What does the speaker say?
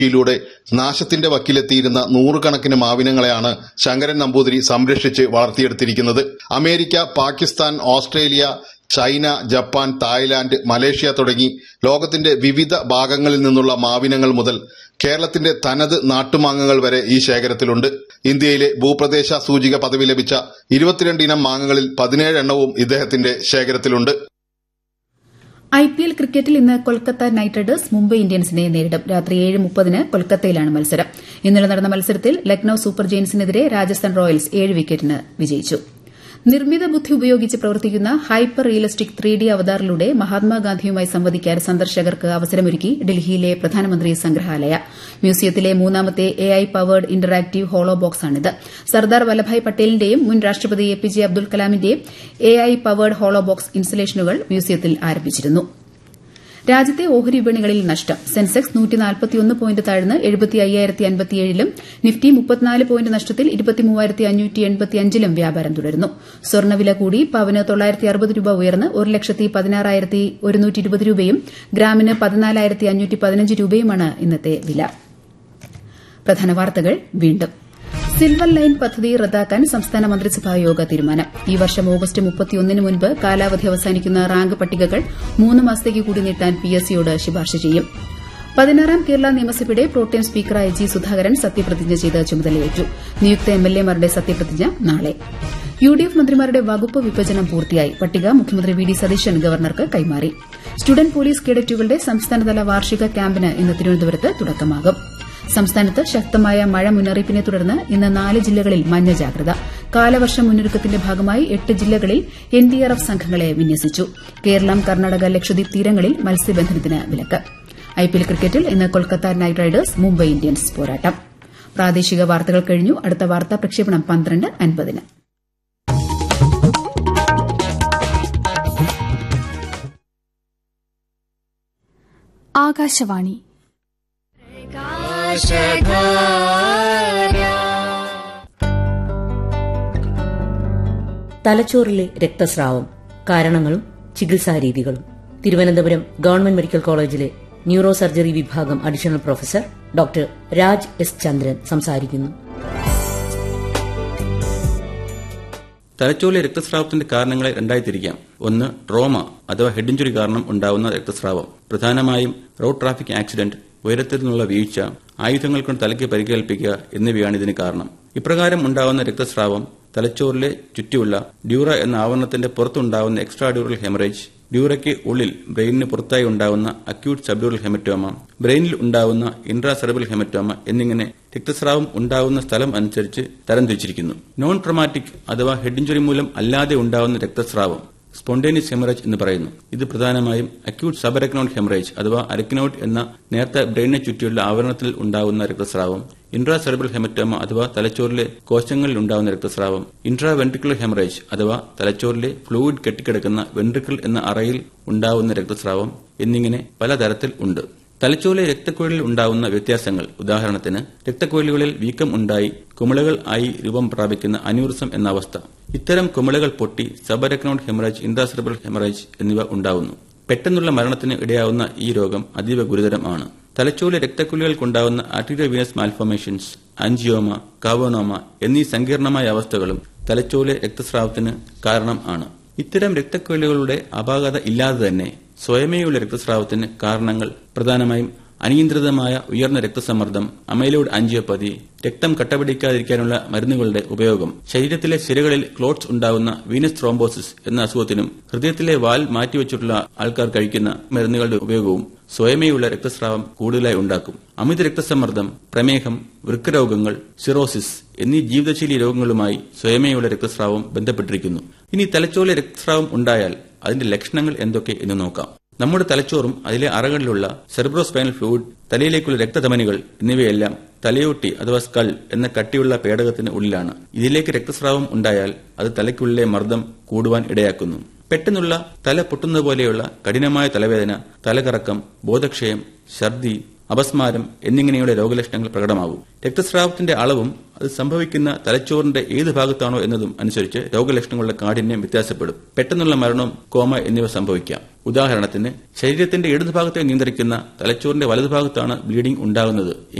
യിലൂടെ നാശത്തിന്റെ വക്കിലെത്തിയിരുന്ന നൂറുകണക്കിന് മാവിനങ്ങളെയാണ് ശങ്കരൻ നമ്പൂതിരി സംരക്ഷിച്ച് വളർത്തിയെടുത്തിരിക്കുന്നത് America Pakistan Australia China Japan Thailand Malaysia തുടങ്ങി ലോകത്തിന്റെ വിവിധ ഭാഗങ്ങളിൽ നിന്നുള്ള മാവിനങ്ങൾ മുതൽ കേരളത്തിന്റെ തനത് നാട്ടുമാങ്ങകൾ വരെ ഈ ശേഖരത്തിലുണ്ട് ഇന്ത്യയിലെ ഭൂപ്രദേശ സൂചിക പദവി ലഭിച്ച ഇരുപത്തിരണ്ട് ഇനം മാങ്ങകളിൽ പതിനേഴ് എണ്ണവും ഇദ്ദേഹത്തിന്റെ ശേഖരത്തിലുണ്ട് ഐ പി എൽ ക്രിക്കറ്റിൽ ഇന്ന് കൊൽക്കത്ത നൈറ്റ് റൈഡേഴ്സ് മുംബൈ ഇന്ത്യൻസിനെ നേരിടും രാത്രി ഏഴ് മുപ്പതിന് കൊൽക്കത്തയിലാണ് മത്സരം ഇന്നലെ നടന്ന മത്സരത്തിൽ ലക്നൌ സൂപ്പർ ജയൻസിനെതിരെ രാജസ്ഥാൻ റോയൽസ് ഏഴ് വിക്കറ്റിന് വിജയിച്ചു നിർമ്മിത ബുദ്ധി ഉപയോഗിച്ച് പ്രവർത്തിക്കുന്ന ഹൈപ്പർ റിയലിസ്റ്റിക് ത്രീ ഡി അവതാറിലൂടെ മഹാത്മാഗാന്ധിയുമായി സംവദിക്കാൻ സന്ദർശകർക്ക് അവസരമൊരുക്കി ഡൽഹിയിലെ പ്രധാനമന്ത്രി സംഗ്രഹാലയ മ്യൂസിയത്തിലെ മൂന്നാമത്തെ A I powered interactive holo ബോക്സാണിത് സർദാർ വല്ലഭായ് പട്ടേലിന്റെയും മുൻ രാഷ്ട്രപതി എ പി ജെ അബ്ദുൽ കലാമിന്റെയും A I powered holo box ഇൻസ്റ്റലേഷനുകൾ മ്യൂസിയത്തിൽ ആരംഭിച്ചിരുന്നു രാജ്യത്തെ ഓഹരി വിപണികളിൽ നഷ്ടം സെൻസെക്സ് പോയിന്റ് താഴ്ന്ന് ലും നിഫ്റ്റി മുപ്പത്തിനാല് പോയിന്റ് നഷ്ടത്തിൽ ലും വ്യാപാരം തുടരുന്നു സ്വർണ്ണവില കൂടി പവന് തൊള്ളായിരത്തി അറുപത് രൂപ ഉയർന്ന് ഒരു ലക്ഷത്തി പതിനാറായിരത്തി ഒരുന്നൂറ്റി ഇരുപത് രൂപയും ഗ്രാമിന് പതിനാലായിരത്തി അഞ്ഞൂറ്റി പതിനഞ്ച് രൂപയുമാണ് ഇന്നത്തെ വില പ്രധാന വാർത്തകൾ വീണ്ടും സിൽവർ ലൈൻ പദ്ധതി റദ്ദാക്കാൻ സംസ്ഥാന മന്ത്രിസഭാ യോഗ തീരുമാനം ഈ വർഷം ഓഗസ്റ്റ് മുപ്പത്തിയൊന്നിന് മുൻപ് കാലാവധി അവസാനിക്കുന്ന റാങ്ക് പട്ടികകൾ മൂന്ന് മാസത്തേക്ക് കൂടി നീട്ടാൻ പി എസ് സിയോട് ശുപാർശ ചെയ്യും പതിനാറാം കേരള നിയമസഭയുടെ പ്രോട്ടേം സ്പീക്കറായ ജി സുധാകരൻ സത്യപ്രതിജ്ഞ ചെയ്ത് ചുമതലയേറ്റു നിയുക്ത എംഎൽഎമാരുടെ സത്യപ്രതിജ്ഞ നാളെ യു ഡി എഫ് മന്ത്രിമാരുടെ വകുപ്പ് വിഭജനം പൂർത്തിയായി പട്ടിക മുഖ്യമന്ത്രി വി ഡി സതീശൻ ഗവർണർക്ക് കൈമാറി സ്റ്റുഡന്റ് പോലീസ് കേഡറ്റുകളുടെ സംസ്ഥാനതല വാർഷിക ക്യാമ്പിന് ഇന്ന് തിരുവനന്തപുരത്ത് തുടക്കമാകും സംസ്ഥാനത്ത് ശക്തമായ മഴ മുന്നറിയിപ്പിനെ തുടർന്ന് ഇന്ന് നാല് ജില്ലകളിൽ മഞ്ഞ ജാഗ്രത കാലവർഷ മുന്നൊരുക്കത്തിന്റെ ഭാഗമായി എട്ട് ജില്ലകളിൽ എൻഡിആർഎഫ് സംഘങ്ങളെ വിന്യസിച്ചു കേരളം കർണാടക ലക്ഷദ്വീപ് തീരങ്ങളിൽ മത്സ്യബന്ധനത്തിന് വിലക്ക് ഐപിഎൽ ക്രിക്കറ്റിൽ ഇന്ന് Kolkata Knight Riders Mumbai Indians പോരാട്ടം പ്രാദേശിക വാർത്തകൾ കഴിഞ്ഞു അടുത്ത വാർത്താ പ്രക്ഷേപണം പന്ത്രണ്ട് അൻപതിന് ആകാശവാണി തലച്ചോറിലെ രക്തസ്രാവം കാരണങ്ങളും ചികിത്സാരീതികളും തിരുവനന്തപുരം ഗവൺമെന്റ് മെഡിക്കൽ കോളേജിലെ ന്യൂറോ സർജറി വിഭാഗം additional professor doctor Raj S Chandran സംസാരിക്കുന്നു തലച്ചോറിലെ രക്തസ്രാവത്തിന്റെ കാരണങ്ങളെ രണ്ടായി തിരിക്കാം ഒന്ന് ട്രോമ അഥവാ ഹെഡ് ഇഞ്ചുറി കാരണം ഉണ്ടാവുന്ന രക്തസ്രാവം പ്രധാനമായും റോഡ് ട്രാഫിക് ആക്സിഡന്റ് ഉയരത്തിൽ നിന്നുള്ള വീഴ്ച ആയുധങ്ങൾ കൊണ്ട് തലയ്ക്ക് പരിക്കേൽപ്പിക്കുക എന്നിവയാണ് ഇതിന് കാരണം ഇപ്രകാരം ഉണ്ടാവുന്ന രക്തസ്രാവം തലച്ചോറിലെ ചുറ്റിയുള്ള ഡ്യൂറ എന്ന ആവരണത്തിന്റെ പുറത്തുണ്ടാവുന്ന എക്സ്ട്രാ ഡ്യൂറൽ ഹെമറേജ് ഡ്യൂറയ്ക്ക് ഉള്ളിൽ ബ്രെയിനിന് പുറത്തായി ഉണ്ടാവുന്ന അക്യൂട്ട് സബ്ഡ്യൂറൽ ഹെമറ്റോമ ബ്രെയിനിൽ ഉണ്ടാവുന്ന ഇൻട്രാ സെറബൽ ഹെമറ്റോമ എന്നിങ്ങനെ രക്തസ്രാവം ഉണ്ടാവുന്ന സ്ഥലം അനുസരിച്ച് തരംതിരിച്ചിരിക്കുന്നു നോൺ ട്രോമാറ്റിക് അഥവാ ഹെഡ് ഇഞ്ചുറി മൂലം അല്ലാതെ ഉണ്ടാവുന്ന രക്തസ്രാവം സ്പോണ്ടേനിയസ് ഹെമറേജ് എന്ന് പറയുന്നു ഇത് പ്രധാനമായും അക്യൂട്ട് സബരക്നോട്ട് ഹെമറേജ് അഥവാ അരക്നോട്ട് എന്ന നേരത്തെ ബ്രെയിനിനെ ചുറ്റിയുള്ള ആവരണത്തിൽ ഉണ്ടാവുന്ന രക്തസ്രാവം ഇൻട്രാ സെറബൽ ഹെമറ്റോമ അഥവാ തലച്ചോറിലെ കോശങ്ങളിൽ ഉണ്ടാവുന്ന രക്തസ്രാവം ഇൻട്രാ വെൻട്രിക്കുലർ ഹെമറേജ് അഥവാ തലച്ചോറിലെ ഫ്ലൂയിഡ് കെട്ടിക്കിടക്കുന്ന വെൻട്രിക്കിൾ എന്ന അറയിൽ ഉണ്ടാവുന്ന രക്തസ്രാവം എന്നിങ്ങനെ പലതരത്തിൽ ഉണ്ട് തലച്ചോറിലെ രക്തക്കുഴലിൽ ഉണ്ടാവുന്ന വ്യത്യാസങ്ങൾ ഉദാഹരണത്തിന് രക്തക്കുഴലുകളിൽ വീക്കം ഉണ്ടായി കുമിളകൾ ആയി രൂപം പ്രാപിക്കുന്ന അന്യൂറിസം എന്ന അവസ്ഥ ഇത്തരം കുമിളകൾ പൊട്ടി സബരക്നോട്ട് ഹെമറേജ് ഇൻട്രാസെറബൽ ഹെമറേജ് എന്നിവ ഉണ്ടാവുന്നു പെട്ടെന്നുള്ള മരണത്തിന് ഇടയാവുന്ന ഈ രോഗം അതീവ ഗുരുതരമാണ് തലച്ചോറിലെ രക്തക്കുഴലുകൾക്കുണ്ടാവുന്ന arterio venous malformations angioma cavernoma എന്നീ സങ്കീർണമായ അവസ്ഥകളും തലച്ചോറിലെ രക്തസ്രാവത്തിന് കാരണം ആണ് ഇത്തരം രക്തക്കുഴലുകളുടെ അപാകത ഇല്ലാതെ തന്നെ സ്വയമേയുള്ള രക്തസ്രാവത്തിന് കാരണങ്ങൾ പ്രധാനമായും അനിയന്ത്രിതമായ ഉയർന്ന രക്തസമ്മർദ്ദം അമൈലോയ്ഡ് ആൻജിയോപ്പതി രക്തം കട്ടപിടിക്കാതിരിക്കാനുള്ള മരുന്നുകളുടെ ഉപയോഗം ശരീരത്തിലെ സിരകളിൽ ക്ലോട്ട്സ് ഉണ്ടാകുന്ന വീനസ് ത്രോംബോസിസ് എന്ന അസുഖത്തിനും ഹൃദയത്തിലെ വാൽ മാറ്റിവെച്ചിട്ടുള്ള ആൾക്കാർ കഴിക്കുന്ന മരുന്നുകളുടെ ഉപയോഗവും സ്വയമേയുള്ള രക്തസ്രാവം കൂടുതലായി ഉണ്ടാക്കും അമിത രക്തസമ്മർദ്ദം പ്രമേഹം വൃക്കരോഗങ്ങൾ സിറോസിസ് എന്നീ ജീവിതശൈലി രോഗങ്ങളുമായി സ്വയമേയുള്ള രക്തസ്രാവം ബന്ധപ്പെട്ടിരിക്കുന്നു ഇനി തലച്ചോറിലെ രക്തസ്രാവം ഉണ്ടായാൽ അതിന്റെ ലക്ഷണങ്ങൾ എന്തൊക്കെ എന്ന് നോക്കാം നമ്മുടെ തലച്ചോറും അതിലെ അറകളിലുള്ള സെർബ്രോസ്പൈനൽ ഫ്ലൂയിഡ് തലയിലേക്കുള്ള രക്തധമനികൾ എന്നിവയെല്ലാം തലയോട്ടി അഥവാ സ്കൾ എന്ന കട്ടിയുള്ള പേടകത്തിന് ഉള്ളിലാണ് ഇതിലേക്ക് രക്തസ്രാവം ഉണ്ടായാൽ അത് തലയ്ക്കുള്ളിലെ മർദ്ദം കൂടുവാൻ ഇടയാക്കുന്നു പെട്ടെന്നുള്ള തല പൊട്ടുന്നത് പോലെയുള്ള കഠിനമായ തലവേദന തലകറക്കം ബോധക്ഷയം ഛർദി അപസ്മാരം എന്നിങ്ങനെയുള്ള രോഗലക്ഷണങ്ങൾ പ്രകടമാകും രക്തസ്രാവത്തിന്റെ അളവും അത് സംഭവിക്കുന്ന തലച്ചോറിന്റെ ഏത് ഭാഗത്താണോ എന്നതും അനുസരിച്ച് രോഗലക്ഷണങ്ങളുടെ കാഠിന്യം വ്യത്യാസപ്പെടും പെട്ടെന്നുള്ള മരണം കോമ എന്നിവ സംഭവിക്കാം ഉദാഹരണത്തിന് ശരീരത്തിന്റെ ഇടതുഭാഗത്തെ നിയന്ത്രിക്കുന്ന തലച്ചോറിന്റെ വലതുഭാഗത്താണ് ബ്ലീഡിംഗ് ഉണ്ടാകുന്നത്